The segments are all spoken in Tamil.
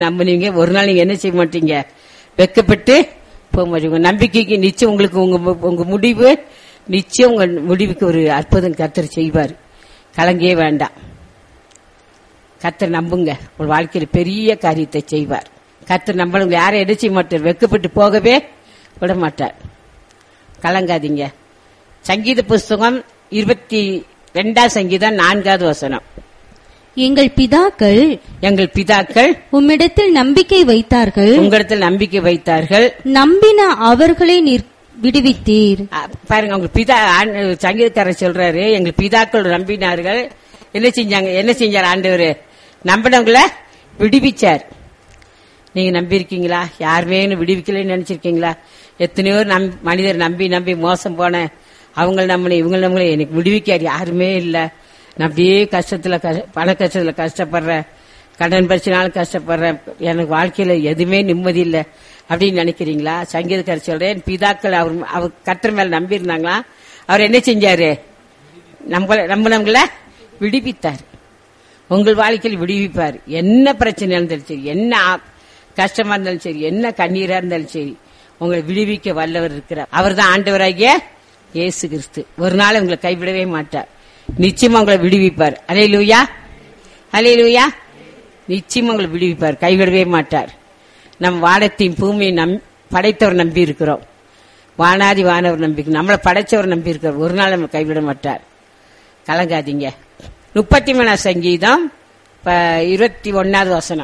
நம்பினீங்க ஒரு நாள் நீங்க என்ன செய்ய மாட்டீங்க வெக்கப்பட்டு போக மாட்டீங்க உங்க நம்பிக்கைக்கு நிச்சயம் உங்களுக்கு உங்க மு- உங்க முடிவு நிச்சயம் உங்க முடிவுக்கு ஒரு அற்புதம் கர்த்தர் செய்வார் கலங்கவே வேண்டாம் கர்த்தர் நம்புங்க உங்க வாழ்க்கையில பெரிய காரியத்தை செய்வார் கர்த்தர் நம்பளுங்க யாரும் என்ன செய்ய மாட்டார் வெக்கப்பட்டு போகவே விட மாட்டார் கலங்காதீங்க சங்கீத புஸ்தகம் இருபத்தி ரெண்டாம் சங்கீதம் நான்காவது வசனம் எங்கள் பிதாக்கள் எங்கள் பிதாக்கள் உம்மிடத்தில் நம்பிக்கை வைத்தார்கள் உங்களிடத்தில் நம்பிக்கை வைத்தார்கள் நம்பின அவர்களை நீர் விடுவித்தீர் அ, பாருங்க அவங்க பிதா ஆண்- சங்கீதக்காரர் சொல்றாரு எங்கள் பிதாக்கள் நம்பினார்கள் என்ன செஞ்சாங்க என்ன செஞ்சார் ஆண்டவர் நம்பினவங்கள விடுவிச்சார் நீங்க நம்பியிருக்கீங்களா யாருமே இன்னும் விடுவிக்கலைன்னு நினைச்சிருக்கீங்களா எத்தனையோ நம் மனிதர் நம்பி நம்பி மோசம் போன அவங்க நம்மளை இவங்க நம்மளை எனக்கு விடுவிக்கார் யாருமே இல்ல நான் அப்படியே கஷ்டத்துல கஷ்ட- பண கஷ்டத்துல கஷ்டப்படுறேன் கடன் பிரச்சனாலும் கஷ்டப்படுறேன் எனக்கு வாழ்க்கையில எதுவுமே நிம்மதி இல்ல அப்படின்னு நினைக்கிறீங்களா சங்கீதக்காரர் சொல்றேன் பிதாக்கள் அவர் அவர் கர்த்தர் மேல நம்பி இருந்தாங்களா அவர் என்ன செஞ்சாரு நம்மள நம்மளவங்கள விடுவித்தார் உங்கள் வாழ்க்கையில் விடுவிப்பார் என்ன பிரச்சனை இருந்தாலும் சரி என்ன ஆ- கஷ்டமா இருந்தாலும் சரி என்ன கண்ணீரா இருந்தாலும் சரி உங்களை விடுவிக்க வல்லவர் இருக்கிறார் அவர் தான் ஆண்டவராகிய இயேசு கிறிஸ்து ஒரு நாள் உங்களை கைவிடவே மாட்டார் நிச்சயமா உங்களை விடுவிப்பார் அலே லூயா அலே லூயா நிச்சயமா உங்களை விடுவிப்பார் கைவிடவே மாட்டார் நம் வானத்தையும் பூமியை நம் படைத்தவர் நம்பி இருக்கிறோம் வானாதி வானவர் நம்பி நம்மளை படைச்சவர் நம்பி இருக்கிறோம் ஒரு நாள் நம்ம கைவிட மாட்டார் கலங்காதீங்க முப்பத்தி மூணாம் சங்கீதம் ப- இருபத்தி ஒன்னாவது வசனம்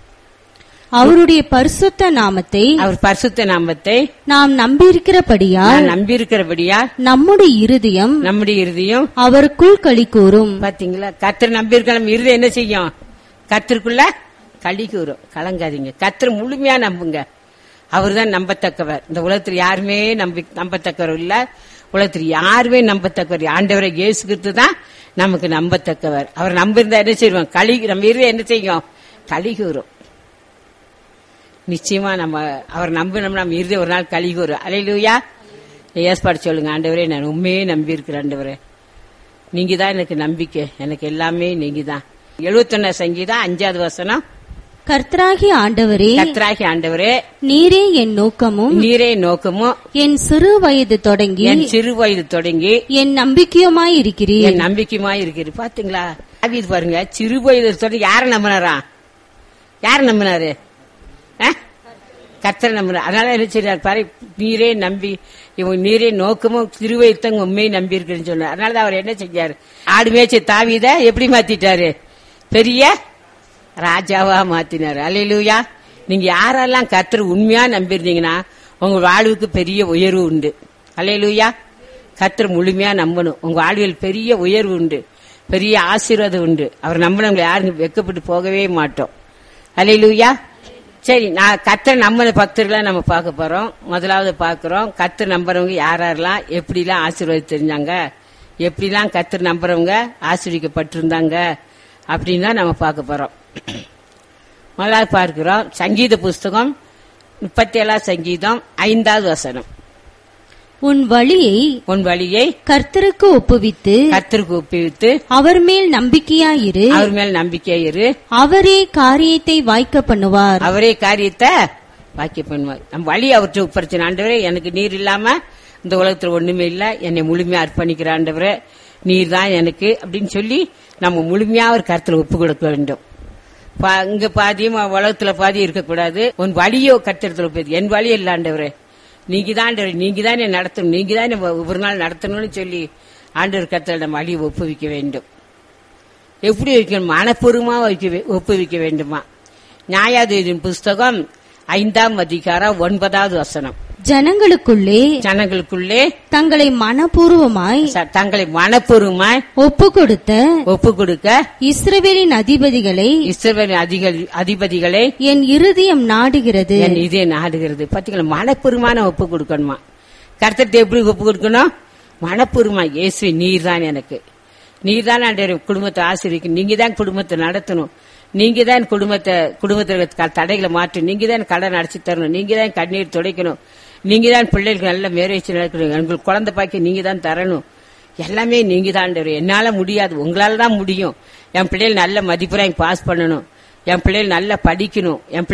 அவருடைய பரிசுத்த நாமத்தை அவர் பரிசுத்த நாமத்தை நாம் நம்பியிருக்கிறபடியால் நான் நம்பியிருக்கிறபடியா நம்முடைய இருதயம் நம்முடைய இறுதியும் அவருக்குள் களி கூறும் பாத்தீங்களா கத்தர் நம்பியிருக்க நம்ம இறுதி என்ன செய்யும் கத்திற்குள்ள களி கூறும் கலங்காதீங்க கத்தர் முழுமையா நம்புங்க அவர் தான் நம்பத்தக்கவர் இந்த உலகத்தில் யாருமே நம்பி நம்பத்தக்கவர் இல்ல உலகத்தில் யாருமே நம்பத்தக்கவர் ஆண்டவரை இயேசு கிறிஸ்து தான் நமக்கு நம்பத்தக்கவர் அவர் நம்பியிருந்தா என்ன செய்வோம் களி நம்ம இறுதி என்ன செய்யும் களி கூறும் நிச்சயமா நம்ம அவர் நம்பினோம் நம்ம இறுதி ஒரு நாள் களி கூறும் அலையிலூயா ஏற்பாடு சொல்லுங்க ஆண்டவரே நான் உண்மையே நம்பி இருக்கிறேன் ஆண்டவரே நீங்க தான் எனக்கு நம்பிக்கை எனக்கு எல்லாமே நீங்க தான் எழுபத்தொன்னு சங்கீதம் அஞ்சாவது வசனம் கர்த்தராகி ஆண்டவரே கத்ராகி ஆண்டவரே நீரே என் நோக்கமும் நீரே நோக்கமும் என் சிறு வயது தொடங்கி என் சிறு வயது தொடங்கி என் நம்பிக்கையுமாய் இருக்கிறீர் என் நம்பிக்கையுமா இருக்கிறது பாத்தீங்களா தாவீது பாருங்க சிறு வயது தொடங்கி யார நம்பினாரா யார நம்பினாரு கத்தரை நம்பினார் அதனால என்ன செய்றார் பாரு நீரே நம்பி இவங்க நீரே நோக்கமும் திருவயத்தங்க உண்மையை நம்பி இருக்குன்னு சொன்னார் அதனாலதான் அவர் என்ன செஞ்சாரு ஆடு மேய்ச்சி தாவீத எப்படி மாத்திட்டாரு பெரிய ராஜாவா மாத்தினாரு அலையிலூயா நீங்க யாரெல்லாம் கத்தர் உண்மையா நம்பியிருந்தீங்கன்னா உங்க வாழ்வுக்கு பெரிய உயர்வு உண்டு அலையிலூயா கத்தர் முழுமையா நம்பணும் உங்க வாழ்வில் பெரிய உயர்வு உண்டு பெரிய ஆசீர்வாதம் உண்டு அவர் நம்பினவங்களை யாரும் வெக்கப்பட்டு போகவே மாட்டோம் அலையிலூயா சரி நான் கத்தர் நம்பின பக்தர்களை நம்ம பார்க்க போறோம் முதலாவது பார்க்கிறோம் கத்தர் நம்புறவங்க யார் யாரெல்லாம் எப்படிலாம் ஆசீர்வாதம் தெரிஞ்சாங்க எப்படிலாம் கத்தர் நம்புறவங்க ஆசீர்வதிக்கப்பட்டிருந்தாங்க அப்படின்னு தான் நம்ம பார்க்க போறோம் முதலாவது பார்க்கிறோம் சங்கீத புஸ்தகம் முப்பத்தி ஏழாம் சங்கீதம் ஐந்தாவது வசனம் உன் வழியை உன் வழியை கர்த்தருக்கு ஒப்புவித்து கத்தருக்கு ஒப்புவித்து அவர் மேல் நம்பிக்கையாயிரு அவர் மேல் நம்பிக்கை இரு அவரே காரியத்தை வாய்க்க பண்ணுவார் அவரே காரியத்தை வாக்கிய பண்ணுவார் நம் வழி அவற்றை ஒப்படைச்சின ஆண்டவரே எனக்கு நீர் இல்லாம இந்த உலகத்துல ஒண்ணுமே இல்ல என்னை முழுமையா அர்ப்பணிக்கிற ஆண்டவரே நீர் தான் எனக்கு அப்படின்னு சொல்லி நம்ம முழுமையா ஒரு கருத்துல ஒப்பு கொடுக்க வேண்டும் பா- இங்க பாதியும் உலகத்துல பாதி இருக்கக்கூடாது உன் வழியோ கத்திரத்துல ஒப்பு என் வழி இல்ல ஆண்டவரே நீங்க தான் ஆண்டவரே நீங்க தான் என்னை நடத்தணும் நீங்க தான் என்னை ஒவ்வொரு நாள் நடத்தணும்னு சொல்லி ஆண்டவர் கத்திர நம்ம வழியை ஒப்புவிக்க வேண்டும் எப்படி வைக்கணும் மனப்பூர்வமா வைக்க வே- ஒப்புவிக்க வேண்டுமா நியாயாதீதின் புஸ்தகம் ஐந்தாம் அதிகாரம் ஒன்பதாவது வசனம் ஜனங்களுக்குள்ளே ஜனங்களுக்குள்ளே தங்களை மனப்பூர்வமாய் ச- தங்களை மனப்பூர்வமாய் ஒப்பு கொடுத்த ஒப்பு கொடுக்க இஸ்ரவேலின் அதிபதிகளை இஸ்ரவேல் அதிக- அதிபதிகளை என் இருதயம் நாடுகிறது என் இதே நாடுகிறது பாத்தீங்களா மனப்பூர்வமான ஒப்பு கொடுக்கணுமா கருத்தத்தை எப்படி ஒப்பு கொடுக்கணும் மனப்பூர்வமா இயேசு நீர் தான் எனக்கு நீர் தான் ஆண்டவரே குடும்பத்தை ஆசிரியக்கணும் நீங்க தான் குடும்பத்தை நடத்தணும் நீங்க தான் குடும்பத்தை குடும்பத்தில் இருக்க தடைகளை மாற்றணும் நீங்க தான் கடன் அடைச்சு தரணும் நீங்க தான் கண்ணீர் துடைக்கணும் நீங்க தான் பிள்ளைகளுக்கு நல்ல மேரேஜ் நடக்கணும் உங்களுக்கு குழந்தை பாக்கி நீங்க தான் தரணும் எல்லாமே நீங்க தான் ஆண்டவரே என்னால முடியாது உங்களால தான் முடியும் என் பிள்ளைகள் நல்ல மதிப்பெல்லாம் பாஸ் பண்ணணும் என் பிள்ளைகள் நல்லா படிக்கணும் என்